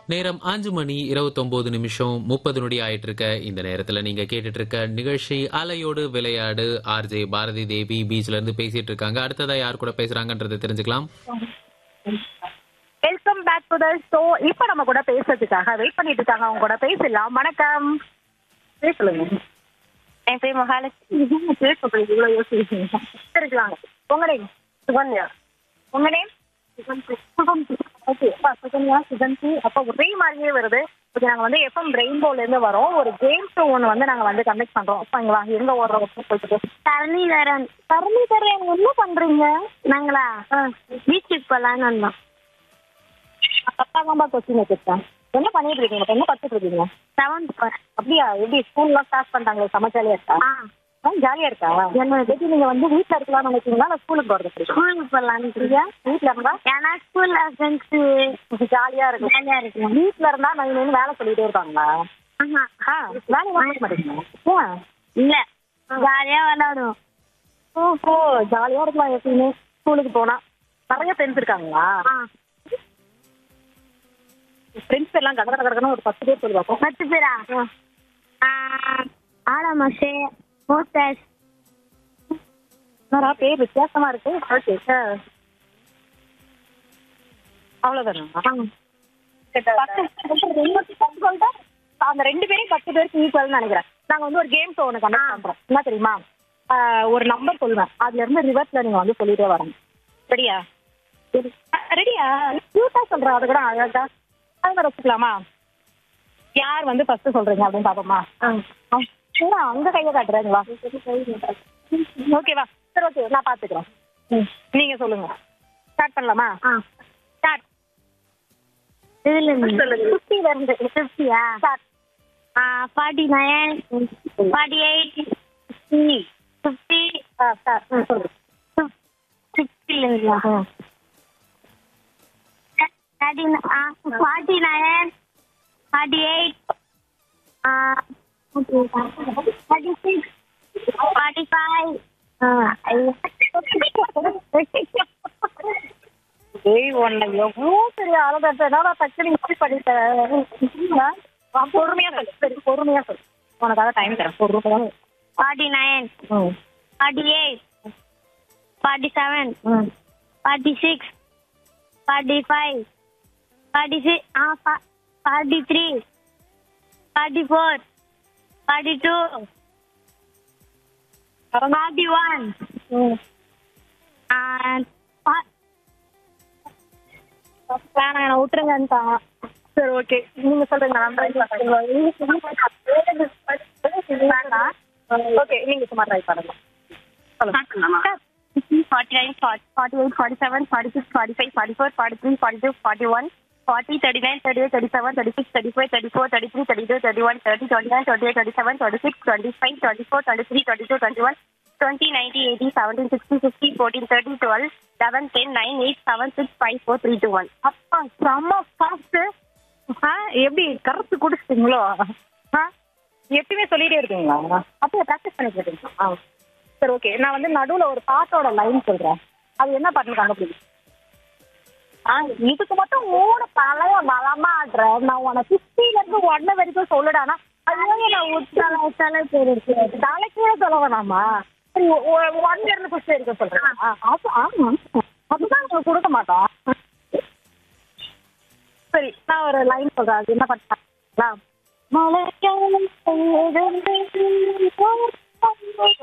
நேரம் அஞ்சு மணி இருபத்தொன்பது நிமிஷம் முப்பது நொடி ஆயிட்டு இருக்க இந்த நேரத்துல நீங்க கேட்டுட்டு இருக்க நிகழ்ச்சி அலையோடு விளையாடு ஆர்ஜே பாரதி தேவி பீச்ல இருந்து பேசிட்டு இருக்காங்க அடுத்ததா யார் கூட பேசுறாங்கன்றதை தெரிஞ்சுக்கலாம் welcome back to the show இப்போ நம்ம கூட பேசுறதுக்காக வெயிட் பண்ணிட்டு இருக்காங்க அவங்க கூட பேசலாம் வணக்கம் பேசலுங்க என் பேர் மகாலட்சுமி பேசுறது இவ்வளவு யோசிக்கிறீங்க இருக்கலாம் உங்க நேம் சுகன்யா உங்க நேம் சுகந்தி ஓகே அப்பா சுகன்யா சுகந்தி அப்போ ஒரே மாதிரியே வருது ஓகே நாங்கள் வந்து எஃப்எம் ரெயின்போல இருந்து வரோம் ஒரு கேம் ஷோ ஒன்று வந்து நாங்கள் வந்து கண்டக்ட் பண்றோம் அப்போ இங்க வாங்க எங்க ஓடுறோம் போயிட்டு தரணிதரன் தரணிதரன் என்ன பண்றீங்க நாங்களா பீச்சுக்கு போகலான்னு வந்தோம் அப்பா தான் கொஸ்டின் வச்சிருக்கேன் என்ன பண்ணிட்டு இருக்கீங்க இப்ப என்ன கத்துட்டு இருக்கீங்க செவன்த் போகிறேன் அப்படியா எப்படி ஸ்கூல்லாம் ஸ்டார்ட் பண்ணிட்டாங்களே செம ஜாலியா இருக்கா ஆ ஆ ஜாலியா இருக்கா என்ன எப்படி நீங்க வந்து வீட்ல இருக்கலாம்னு நினைச்சீங்களா இல்ல ஸ்கூலுக்கு போறது பிடிக்கும் ஸ்கூலுக்கு போகலான்னு ஏன் வீட்ல இருந்தா ஏன்னா ஸ்கூல்ல ஃப்ரெண்ட்ஸு ஜாலியா இருக்கும் ஜாலியாக இருக்கும் வீட்ல இருந்தா நான் நின்று வேலை சொல்லிட்டே இருக்காங்களா ஆஹா ஆ வேலை வாங்க மாட்டீங்க ஏன் இல்லை ஜாலியாக விளாடுவோம் ஓஹோ ஜாலியா இருக்கலாம் எப்பயுமே ஸ்கூலுக்கு போனா நிறைய ஃப்ரெண்ட்ஸ் இருக்காங்களா ஆ ஃப்ரெண்ட்ஸ் எல்லாம் கட கட கடன்னு ஒரு பத்து பேர் சொல்லுவாங்க பத்து பேரா ஆடாமாசே மோட்டர்ஸ் என்னடா பேர் வித்தியாசமா இருக்கு ஓகே சார் அவ்வளவுதானா அந்த ரெண்டு பேரும் பத்து பேருக்கு ஈக்குவல் நினைக்கிறேன் நாங்க வந்து ஒரு கேம் ஷோ ஒன்று கண்டக்ட் பண்றோம் என்ன தெரியுமா ஆஹ் ஒரு நம்பர் சொல்லுவேன் அதுல இருந்து ரிவர்ஸ்ல நீங்க வந்து சொல்லிட்டே வரணும் ரெடியா ரெடியா கியூட்டா சொல்ற அதை கூட அழகா அது மாதிரி வச்சுக்கலாமா யார் வந்து ஃபர்ஸ்ட் சொல்றீங்க அப்படின்னு பாப்போமா சரி அங்க கையை காட்டுறீங்களா ஓகேவா சரி ஓகே நான் பாத்துக்கிறேன் ம், நீங்க சொல்லுங்க ஸ்டார்ட் பண்ணலாமா ஆ ஸ்டார்ட் இதில் இருந்து ஃபிஃப்டில இருந்து ஃபிஃப்டியா start forty nine forty eight fifty start சொல்லுங்க சிக்ஸ்டிலேருந்தா thirty forty nine forty eight forty six forty five ஏய் உன்னை எவ்வளோ பெரிய ஆளுதான் நான் டக்குனு இப்படி பண்ணிட்டேன் வா, பொறுமையா சொல்லு சரி பொறுமையா சொல்லு உனக்காக டைம் தரேன் பொறுமையா ஃபார்ட்டி நைன் ம் ஃபார்ட்டி எயிட் ஃபார்ட்டி செவன் ம் forty six forty five forty six ஆ forty three forty four forty two forty one ம் வேணாம் என்ன விட்டுருங்கன்ட்டாங்க சரி ஓகே நீங்க சொல்றீங்க நான் ட்ரை பண்ணுறேன் ஓகே நீங்க சும்மா ட்ரை பண்ணுங்க சொல்லுங்க forty nine forty eight forty seven forty six forty five forty four forty three forty two forty one forty thirty nine thirty eight thirty seven thirty six thirty five thirty four thirty three thirty two thirty one thirty twenty nine twenty eight twenty seven twenty six twenty five twenty four twenty three twenty two twenty one twenty ninety eighty seventeen sixty fifty fourteen thirty twelve eleven ten nine eight seven six five four three two one அப்பா செம்ம fast ஆ எப்படி கருத்து குடிச்சிட்டீங்களோ ஆ எப்பயுமே சொல்லிட்டே இருக்கீங்களா அப்படியே practice பண்ணிட்டு இருக்கீங்களா ஆ சரி ஓகே நான் வந்து நடுவுல ஒரு பாட்டோட லைன் சொல்றேன் அது என்ன பாட்டுன்னு கண்டுபிடிக்கும் ஆ இதுக்கு மட்டும் மூணு பழைய பலமாடுற நான் உன ஃபிஃப்டில இருந்து ஒன்னு வரைக்கும் சொல்லுடானா ஐயோ நான் உச்சால உச்சால பேர் இருக்கு தலைக்கீழே சொல்ல வேணாமா சரி ஒன்ல இருந்து ஃபிஃப்டி வரைக்கும் சொல்றேன் ஆ, அப்ப ஆமா அதுதான் உங்களுக்கு கொடுக்க மாட்டோம் சரி நான் ஒரு லைன் சொல்றேன் அது என்ன பண்ணா மழைக்காலம் பெய்தென்று